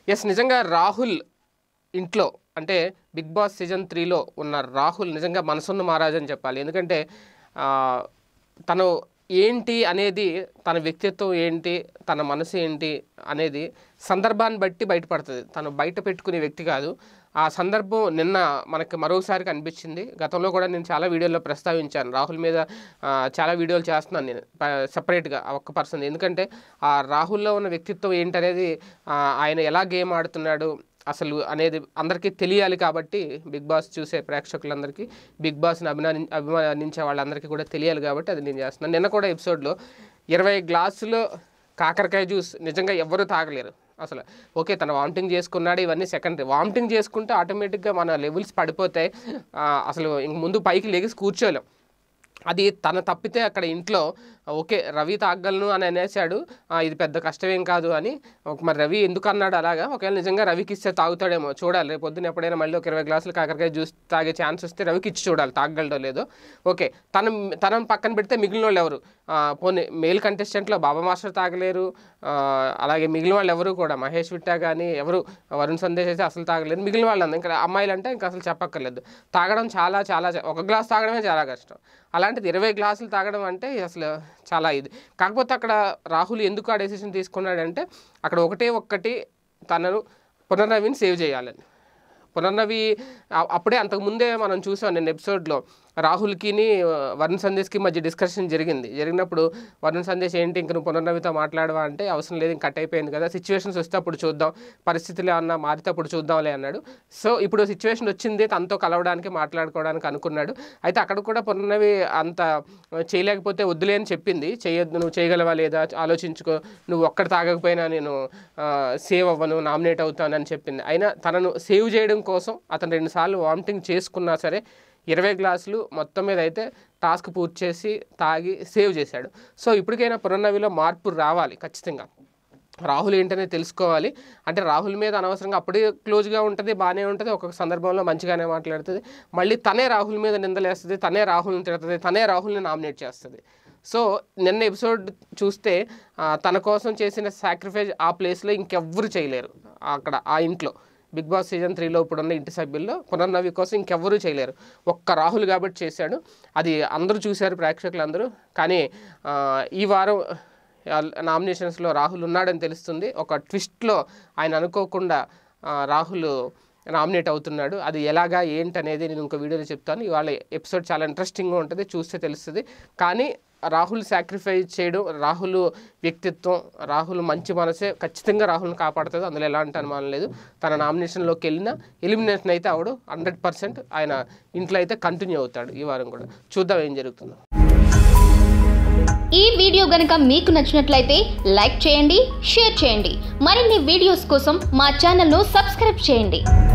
yes నిజంగా రాహుల్ ఇంట్లో అంటే బిగ్ బాస్ సీజన్ త్రీలో ఉన్న రాహుల్ నిజంగా మనసున్న మహారాజ్ అని చెప్పాలి ఎందుకంటే ఆ, తను ఏంటి అనేది తన వ్యక్తిత్వం ఏంటి తన మనసు ఏంటి అనేది సందర్భాన్ని బట్టి బయటపడుతుంది తను బయట పెట్టుకునే వ్యక్తి కాదు ఆ సందర్భం నిన్న మనకి మరోసారి కనిపించింది గతంలో కూడా నేను చాలా వీడియోల్లో ప్రస్తావించాను రాహుల్ మీద ఆ, చాలా వీడియోలు చేస్తున్నాను నేను సపరేట్గా ఒక్క పర్సన్ ఎందుకంటే ఆ రాహుల్లో ఉన్న వ్యక్తిత్వం ఏంటనేది ఆ, ఆయన ఎలా గేమ్ ఆడుతున్నాడు అసలు అనేది అందరికీ తెలియాలి కాబట్టి బిగ్ బాస్ చూసే ప్రేక్షకులందరికీ బిగ్ బాస్ని అభిమాని అభిమానించే వాళ్ళందరికీ కూడా తెలియాలి కాబట్టి అది నేను చేస్తున్నాను నిన్న కూడా ఎపిసోడ్లో ఇరవై గ్లాసులు కాకరకాయ జ్యూస్ నిజంగా ఎవ్వరూ తాగలేరు అసలు ఓకే తను వామిటింగ్ చేసుకున్నాడు ఇవన్నీ సెకండరీ వామిటింగ్ చేసుకుంటే ఆటోమేటిక్గా మన లెవెల్స్ పడిపోతాయి ఆ, అసలు ఇంక ముందు పైకి లెగిసి కూర్చోలేం అది తన తప్పితే అక్కడ ఇంట్లో ఓకే రవి తాగలను అని అనేసాడు ఆ, ఇది పెద్ద కష్టమేం కాదు అని ఒక మరి రవి ఎందుకు అన్నాడు అలాగా ఒకవేళ నిజంగా రవికి ఇస్తే తాగుతాడేమో చూడాలి రేపు పొద్దున్న ఎప్పుడైనా మళ్ళీ ఒక ఇరవై గ్లాసులు కాకరకాయ జ్యూస్ తాగే ఛాన్స్ వస్తే రవికి ఇచ్చి చూడాలి తాగలడో లేదో ఓకే తన తనని పక్కన పెడితే మిగిలిన వాళ్ళు ఎవరు ఆ, పోనీ మేల్ కంటెస్టెంట్లో బాబా మాస్టర్ తాగలేరు ఆ, అలాగే మిగిలిన వాళ్ళు ఎవరు కూడా మహేష్ విట్టా కానీ ఎవరు వరుణ్ సందేశ్ అయితే అసలు తాగలేదు మిగిలిన వాళ్ళు ఇంకా అమ్మాయిలు అంటే ఇంకా అసలు చెప్పక్కర్లేదు తాగడం చాలా చాలా చ- ఒక గ్లాస్ తాగడమే చాలా కష్టం అలాంటిది ఇరవై గ్లాసులు తాగడం అంటే అసలు చాలా ఇది కాకపోతే అక్కడ రాహుల్ ఎందుకు ఆ డెసిషన్ తీసుకున్నాడంటే అక్కడ ఒకటే ఒక్కటి తనను పునర్నవిని సేవ్ చేయాలని పునర్నవి ఆ- అప్పుడే అంతకుముందే మనం చూసాం నేను ఎపిసోడ్లో రాహుల్కిని ఆ, వరుణ్ సందేశ్కి మధ్య డిస్కషన్ జరిగింది జరిగినప్పుడు వరుణ్ సందేశ్ ఏంటి ఇంక నువ్వు పునర్నవితో మాట్లాడవా అంటే అవసరం లేదు ఇంక కట్ అయిపోయింది కదా సిచ్యువేషన్స్ వస్తే అప్పుడు చూద్దాం పరిస్థితులు ఏమన్నా మారితే అప్పుడు చూద్దాంలే అన్నాడు సో ఇప్పుడు సిచ్యువేషన్ వచ్చింది తనతో కలవడానికి మాట్లాడుకోవడానికి అనుకున్నాడు అయితే అక్కడ కూడా పునర్నవి అంత చేయలేకపోతే వద్దులే అని చెప్పింది చేయొద్దు నువ్వు చేయగలవా లేదా ఆలోచించుకో నువ్వు ఒక్కటి తాగకపోయినా నేను సేవ్ అవ్వను నామినేట్ అవుతాను అని చెప్పింది అయినా తనను సేవ్ చేయడం కోసం అతను రెండుసార్లు వామిటింగ్ చేసుకున్నా సరే ఇరవై గ్లాసులు మొత్తం మీద అయితే టాస్క్ పూర్తి చేసి తాగి సేవ్ చేశాడు సో ఇప్పటికైనా పునర్నవిలో మార్పు రావాలి ఖచ్చితంగా రాహుల్ ఏంటనే తెలుసుకోవాలి అంటే రాహుల్ మీద అనవసరంగా అప్పుడే క్లోజ్గా ఉంటుంది బాగానే ఉంటుంది ఒక్కొక్క సందర్భంలో మంచిగానే మాట్లాడుతుంది మళ్ళీ తనే రాహుల్ మీద నిందలేస్తుంది తనే రాహుల్ని తిడుతుంది తనే రాహుల్ని నామినేట్ చేస్తుంది సో నిన్న ఎపిసోడ్ చూస్తే ఆ, తన కోసం చేసిన సాక్రిఫైస్ ఆ ప్లేస్లో ఇంకెవ్వరు చేయలేరు అక్కడ ఆ ఇంట్లో బిగ్ బాస్ సీజన్ త్రీలో ఇప్పుడున్న ఇంటి సభ్యుల్లో పునర్నవి కోసం ఇంకెవ్వరూ చేయలేరు ఒక్క రాహుల్ కాబట్టి చేశాడు అది అందరూ చూశారు ప్రేక్షకులందరూ కానీ ఆ, ఈ వారం నామినేషన్స్లో రాహుల్ ఉన్నాడని తెలుస్తుంది ఒక ట్విస్ట్లో ఆయన అనుకోకుండా ఆ, రాహుల్ నామినేట్ అవుతున్నాడు అది ఎలాగా ఏంటనేది నేను ఇంకో వీడియోలో చెప్తాను ఇవాళ ఎపిసోడ్ చాలా ఇంట్రెస్టింగ్గా ఉంటుంది చూస్తే తెలుస్తుంది కానీ రాహుల్ సాక్రిఫైస్ చేయడం రాహుల్ వ్యక్తిత్వం రాహుల్ మంచి మనసే ఖచ్చితంగా రాహుల్ని కాపాడుతుంది అందులో ఎలాంటి అనుమానం లేదు తన నామినేషన్లోకి వెళ్ళినా ఎలిమినేషన్ అయితే అవడు హండ్రెడ్ పర్సెంట్ ఆయన ఇంట్లో అయితే కంటిన్యూ అవుతాడు ఈ వారం కూడా చూద్దాం ఏం జరుగుతుందో ఈ వీడియో గనుక మీకు నచ్చినట్లయితే లైక్ చేయండి షేర్ చేయండి మరిన్ని వీడియోస్ కోసం మా ఛానల్ను సబ్స్క్రైబ్ చేయండి